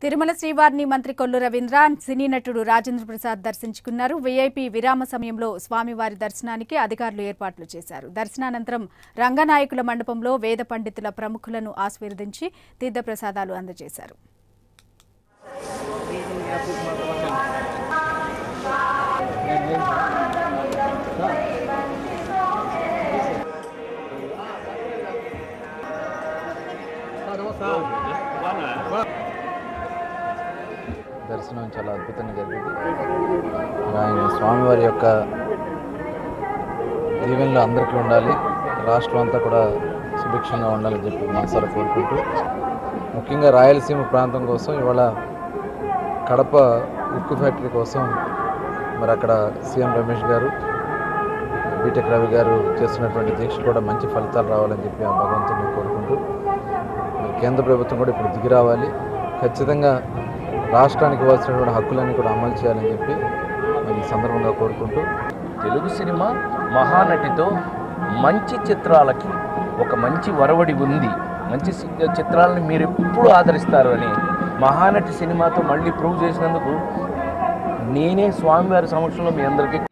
తిరుమల శ్రీవారిని మంత్రి కొల్లు రవీంద్ర సినీ నటుడు రాజేంద్ర ప్రసాద్ దర్శించుకున్నారు వీఐపీ విరామ సమయంలో స్వామివారి దర్శనానికి అధికారులు ఏర్పాట్లు చేశారు దర్శనానంతరం రంగనాయకుల మండపంలో వేద పండితుల ప్రముఖులను ఆశీర్వదించి తీర్థప్రసాదాలు అందజేశారు దర్శనం చాలా అద్భుతంగా జరిగింది ఆయన స్వామివారి యొక్క దీవెనలు అందరికీ ఉండాలి రాష్ట్రం అంతా కూడా సుభిక్షంగా ఉండాలని చెప్పి మనసారా కోరుకుంటూ ముఖ్యంగా రాయలసీమ ప్రాంతం కోసం ఇవాళ కడప ఉక్కు ఫ్యాక్టరీ కోసం మరి అక్కడ సీఎం రమేష్ గారు బీటెక్ రవి గారు చేస్తున్నటువంటి దీక్ష కూడా మంచి ఫలితాలు రావాలని చెప్పి ఆ భగవంతుని కోరుకుంటూ మరి కేంద్ర ప్రభుత్వం కూడా ఇప్పుడు దిగి రావాలి ఖచ్చితంగా రాష్ట్రానికి ఇవ్వాల్సినటువంటి హక్కులన్నీ కూడా అమలు చేయాలని చెప్పి మరి ఈ సందర్భంగా కోరుకుంటూ తెలుగు సినిమా మహానటితో మంచి చిత్రాలకి ఒక మంచి వరవడి ఉంది మంచి సి- చిత్రాలను మీరు ఎప్పుడు ఆదరిస్తారు అని మహానటి సినిమాతో మళ్ళీ ప్రూవ్ చేసినందుకు నేనే స్వామివారి సమక్షంలో మీ అందరికీ